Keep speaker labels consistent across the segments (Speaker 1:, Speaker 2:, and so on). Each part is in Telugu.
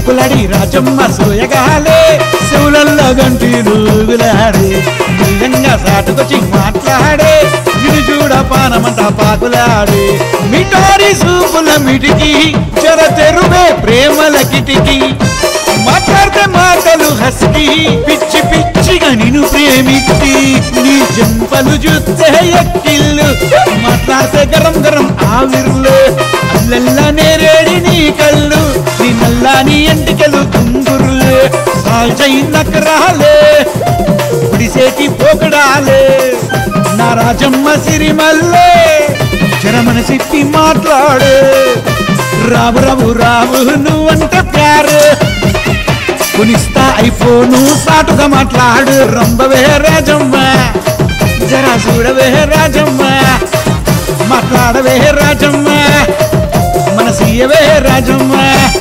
Speaker 1: సోకులడి రాజమ్మ సోయగాలే శివులల్లో గంటి రూగులాడే నిజంగా సాటుకొచ్చి మాట్లాడే ఇది చూడ పానమంట పాకులాడే మిఠారి సూపుల మిటికి చెర తెరువే ప్రేమల కిటికి మాట్లాడితే మాటలు హస్కి పిచ్చి పిచ్చిగా నిన్ను ప్రేమిత్తి నీ చెంపలు చూస్తే ఎక్కిళ్ళు మాట్లాడితే గరం గరం ఆవిర్లు అల్లల్లా నేరేడి నీ కళ్ళు నీ నల్లాని ఎంటికలు కుంగుర్లు సాల్చై నకరాలే పుడిసేటి పోకడాలే నా రాజమ్మ సిరిమల్లే చరమన సిప్పి మాట్లాడే రావు రావు రావు నువ్వంటే ప్యారు కొనిస్తా ఐఫోను సాటుగా మాట్లాడు రంబవే రాజమ్మ జరా చూడవే రాజమ్మ మాట్లాడవే రాజమ్మ మనసీయవే రాజమ్మ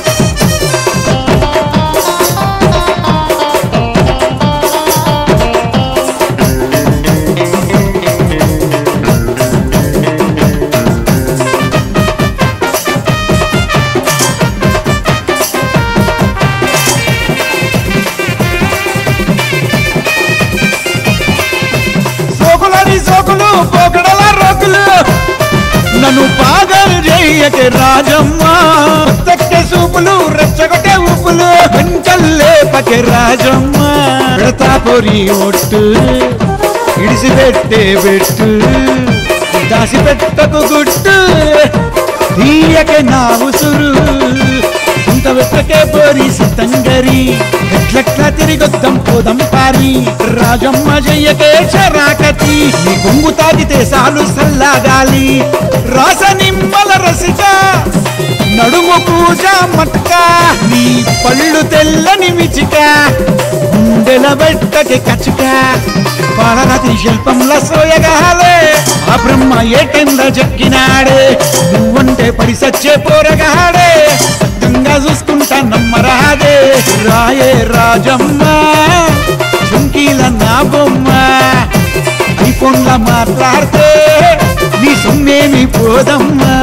Speaker 1: సోకులని సోకులు పోకడల రోకులు నన్ను పాగలు చెయ్యకే రాజమ్మ తెక్కే సూపులు రెచ్చగొట్టే ఊపులు వెంకల్లే పకే రాజమ్మ పెడతా పొరి ఒట్టు ఇడిసి పెట్టే పెట్టు దాసి పెట్టకు గుట్టు తీయకే నా ఉసురు ఇంత వెచ్చకే పోరి సితంగరి ఎట్లెట్లా తిరిగొద్దాం పోదాం పారి రాజమ్మ జయ్యకే చరాకతి నీ కొంగు తాగితే సాలు సల్లాగాలి రాస నిమ్మల రసిక నడుము పూజ మట్క నీ పళ్ళు తెల్లని మిచిక గుండెల బెట్టకి కచుక పాలరాతి శిల్పంలో సోయగాలే ఆ బ్రహ్మ ఏటెంద జక్కినాడే నువ్వంటే పడి సచ్చే పోరగాడే సత్యంగా చూసుకుంటా నమ్మరాదే రాయే రాజమ్మ చుంకీల నా బొమ్మ ఐఫోన్ల మాట్లాడితే నీ సొమ్మేమి పోదమ్మా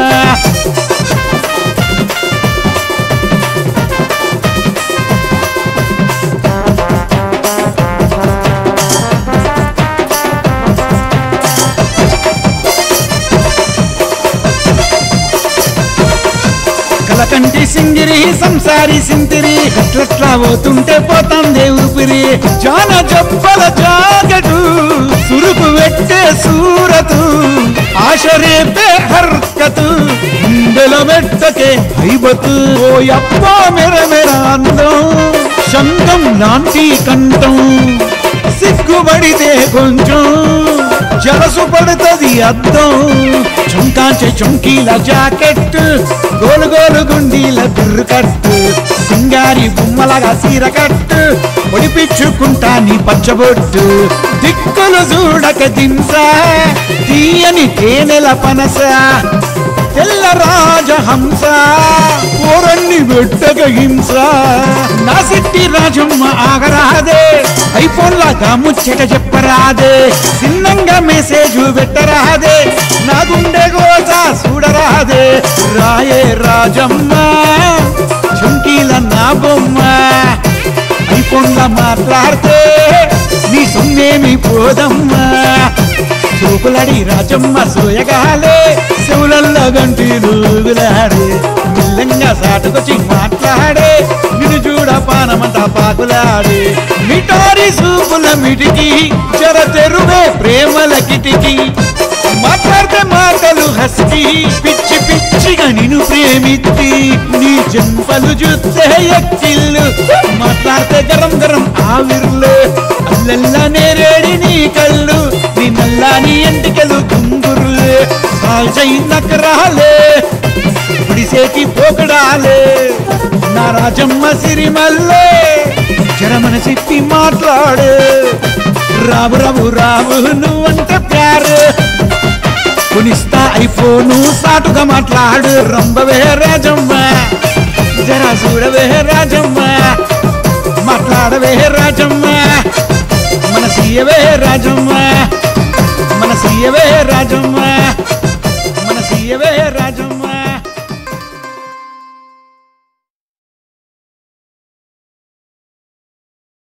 Speaker 1: కలకంటి సింగిరి సంసారి సింతిరి ఎట్లట్లా పోతుంటే పోతాందే ఊపిరి జాన జబ్బల జాగటు సురుకు పెట్టే సూరతు ఆశ రేపే హర్కతు గుండెల మెట్టకే హైబతు ఓ అప్పా మెర మెర అందం శంఖం లాంటి కంఠం సిగ్గుబడితే కొంచెం జలసు పడుతుంది అద్దం చుంకాంచే చుంకీల జాకెట్ గోలు గోలు గుండీల బిర్రు కట్టు సింగారి బొమ్మలగా సీర కట్టు ఒడిపించుకుంటా నీ పచ్చబొట్టు దిక్కులు చూడక దింస తీయని తేనెల పనస తెల్ల రాజహంస పోరన్ని పెట్టక హింస నా సిట్టి రాజమ్మ ఆగరాదే ఐఫోన్ లాగా ముచ్చట చెప్పరాదే చిన్నంగా మెసేజ్ పెట్టరాదే నా గుండె గోస చూడరాదే రాయే రాజమ్మ చుంకీల నా బొమ్మ ఐఫోన్లా మాట్లాడితే నీ సొమ్మేమి పోదమ్మా చూపులడి రాజమ్మ సోయగాలే శివులల్లో గంటి రూగులాడే మిల్లంగా సాటుకొచ్చి మాట్లాడే నిన్ను చూడ పానమంట పాకులాడే మిఠారి సూపుల మిటికి చెర తెరువే ప్రేమల కిటికి మాట్లాడితే మాటలు హస్కి పిచ్చి పిచ్చిగా నిన్ను ప్రేమిత్తి నీ చెంపలు చూస్తే ఎక్కిళ్ళు మాట్లాడితే గరం గరం ఆవిర్లు అల్లల్లా నేరేడి నీ కళ్ళు నీ నల్లాని ఎంటికలు కుంగుర్లు కాల్చై నకరాలే పుడిసేటి పోకడాలే నా రాజమ్మ సిరిమల్లే చరమన సిప్పి మాట్లాడు రావు రావు రావు నువ్వంటే ప్యారు కొనిస్తా ఐఫోను సాటుగా మాట్లాడు రంబవే రాజమ్మ జరా చూడవే రాజమ్మ మాట్లాడవే రాజమ్మ మన సీయవే రాజమ్మ మన సీయవే రాజమ్మ మన సీయవే